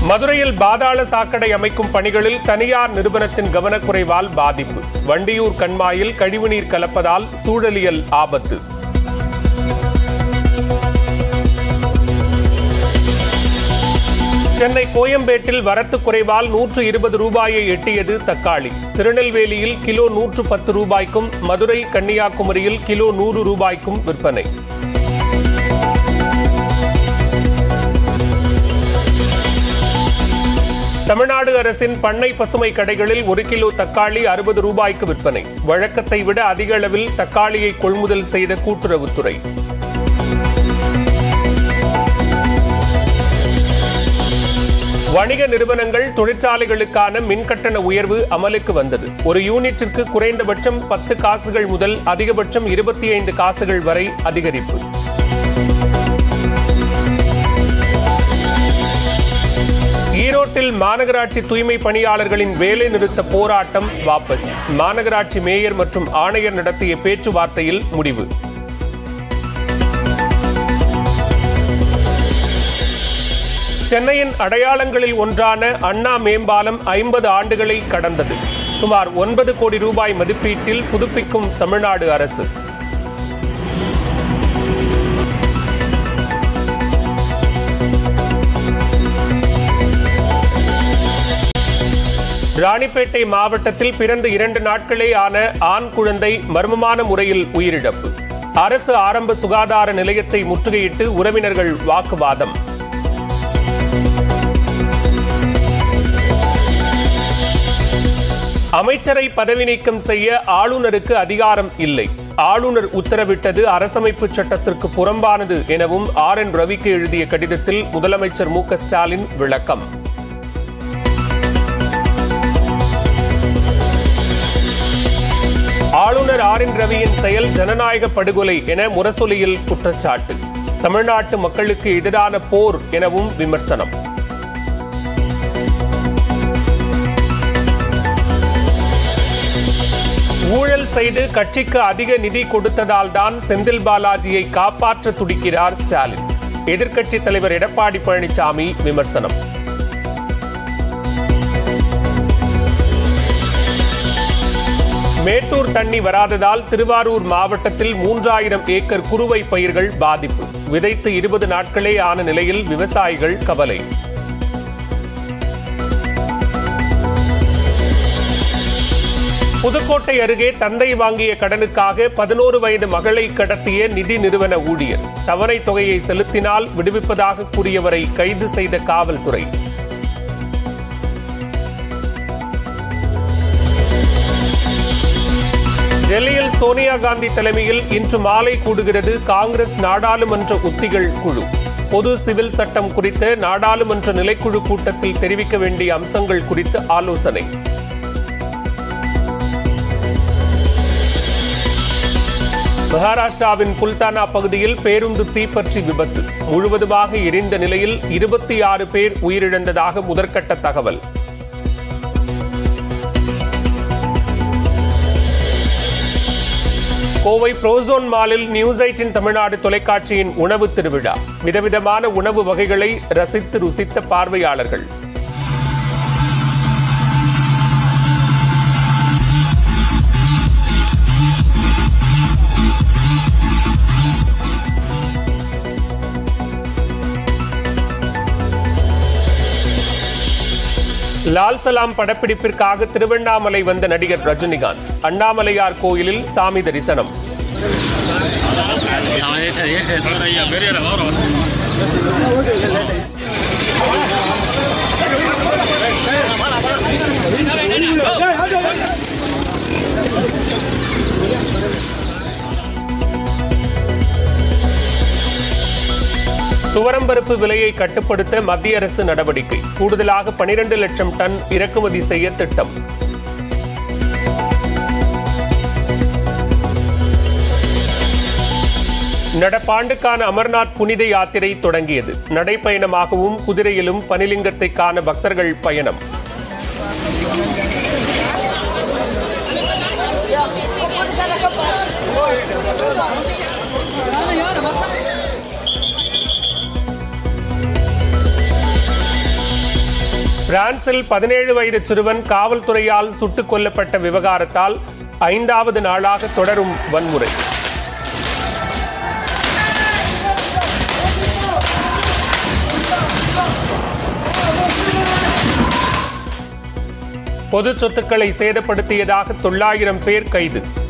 மதுரையில் பாதாள சாக்கடை அமைக்கும் பணிகளில் தனியார் நிறுவனத்தின் கவனக்குறைவால் பாதிப்பு வண்டியூர் கண்மாயில் கழிவுநீர் கலப்பதால் சூழலியல் ஆபத்து சென்னை கோயம்பேட்டில் வரத்து குறைவால் நூற்று இருபது ரூபாயை எட்டியது தக்காளி திருநெல்வேலியில் கிலோ நூற்று பத்து ரூபாய்க்கும் மதுரை கன்னியாகுமரியில் கிலோ நூறு ரூபாய்க்கும் விற்பனை தமிழ்நாடு அரசின் பண்ணை பசுமை கடைகளில் ஒரு கிலோ தக்காளி அறுபது ரூபாய்க்கு விற்பனை வழக்கத்தை விட அதிக அளவில் தக்காளியை கொள்முதல் செய்த கூட்டுறவுத்துறை வணிக நிறுவனங்கள் தொழிற்சாலைகளுக்கான மின்கட்டண உயர்வு அமலுக்கு வந்தது ஒரு யூனிட்டிற்கு குறைந்தபட்சம் பத்து காசுகள் முதல் அதிகபட்சம் இருபத்தி ஐந்து காசுகள் வரை அதிகரிப்பு ஈரோட்டில் மாநகராட்சி தூய்மை பணியாளர்களின் வேலை நிறுத்த போராட்டம் வாபஸ் மாநகராட்சி மேயர் மற்றும் ஆணையர் நடத்திய பேச்சுவார்த்தையில் முடிவு சென்னையின் அடையாளங்களில் ஒன்றான அண்ணா மேம்பாலம் ஐம்பது ஆண்டுகளை கடந்தது சுமார் ஒன்பது கோடி ரூபாய் மதிப்பீட்டில் புதுப்பிக்கும் தமிழ்நாடு அரசு ராணிப்பேட்டை மாவட்டத்தில் பிறந்து இரண்டு நாட்களே ஆன ஆண் குழந்தை மர்மமான முறையில் உயிரிழப்பு அரசு ஆரம்ப சுகாதார நிலையத்தை முற்றுகையிட்டு உறவினர்கள் வாக்குவாதம் அமைச்சரை பதவி நீக்கம் செய்ய ஆளுநருக்கு அதிகாரம் இல்லை ஆளுநர் உத்தரவிட்டது அரசமைப்பு சட்டத்திற்கு புறம்பானது எனவும் ஆர் என் ரவிக்கு எழுதிய கடிதத்தில் முதலமைச்சர் மு க ஸ்டாலின் விளக்கம் ஆளுநர் ஆர் என் ரவியின் செயல் ஜனநாயக படுகொலை என முரசொலியில் குற்றச்சாட்டு தமிழ்நாட்டு மக்களுக்கு எதிரான போர் எனவும் விமர்சனம் ஊழல் செய்து கட்சிக்கு அதிக நிதி கொடுத்ததால் தான் செந்தில் பாலாஜியை காப்பாற்ற துடிக்கிறார் ஸ்டாலின் எதிர்க்கட்சித் தலைவர் எடப்பாடி பழனிசாமி விமர்சனம் மேட்டூர் தண்ணி வராததால் திருவாரூர் மாவட்டத்தில் மூன்றாயிரம் ஏக்கர் குறுவை பயிர்கள் பாதிப்பு விதைத்து இருபது நாட்களே ஆன நிலையில் விவசாயிகள் கவலை புதுக்கோட்டை அருகே தந்தை வாங்கிய கடனுக்காக பதினோரு வயது மகளை கடத்திய நிதி நிறுவன ஊழியர் தவணை தொகையை செலுத்தினால் விடுவிப்பதாக கூறியவரை கைது செய்த காவல்துறை டெல்லியில் சோனியா காந்தி தலைமையில் இன்று மாலை கூடுகிறது காங்கிரஸ் நாடாளுமன்ற உத்திகள் குழு பொது சிவில் சட்டம் குறித்த நாடாளுமன்ற நிலைக்குழு கூட்டத்தில் தெரிவிக்க வேண்டிய அம்சங்கள் குறித்து ஆலோசனை மகாராஷ்டிராவின் புல்தானா பகுதியில் பேருந்து தீப்பற்றி விபத்து முழுவதுமாக எரிந்த நிலையில் இருபத்தி ஆறு பேர் உயிரிழந்ததாக முதற்கட்ட தகவல் கோவை புரோசோன் மாலில் நியூஸ் எயிட்டின் தமிழ்நாடு தொலைக்காட்சியின் உணவு திருவிழா விதவிதமான உணவு வகைகளை ரசித்து ருசித்த பார்வையாளர்கள் லால் சலாம் படப்பிடிப்பிற்காக திருவண்ணாமலை வந்த நடிகர் ரஜினிகாந்த் அண்ணாமலையார் கோயிலில் சாமி தரிசனம் துவரம்பருப்பு விலையை கட்டுப்படுத்த மத்திய அரசு நடவடிக்கை கூடுதலாக பனிரெண்டு லட்சம் டன் இறக்குமதி செய்ய திட்டம் நடப்பாண்டுக்கான அமர்நாத் புனித யாத்திரை தொடங்கியது நடைப்பயணமாகவும் குதிரையிலும் பனிலிங்கத்தை காண பக்தர்கள் பயணம் பிரான்சில் பதினேழு வயது சிறுவன் காவல்துறையால் சுட்டுக் கொல்லப்பட்ட விவகாரத்தால் ஐந்தாவது நாளாக தொடரும் வன்முறை பொது சொத்துக்களை சேதப்படுத்தியதாக தொள்ளாயிரம் பேர் கைது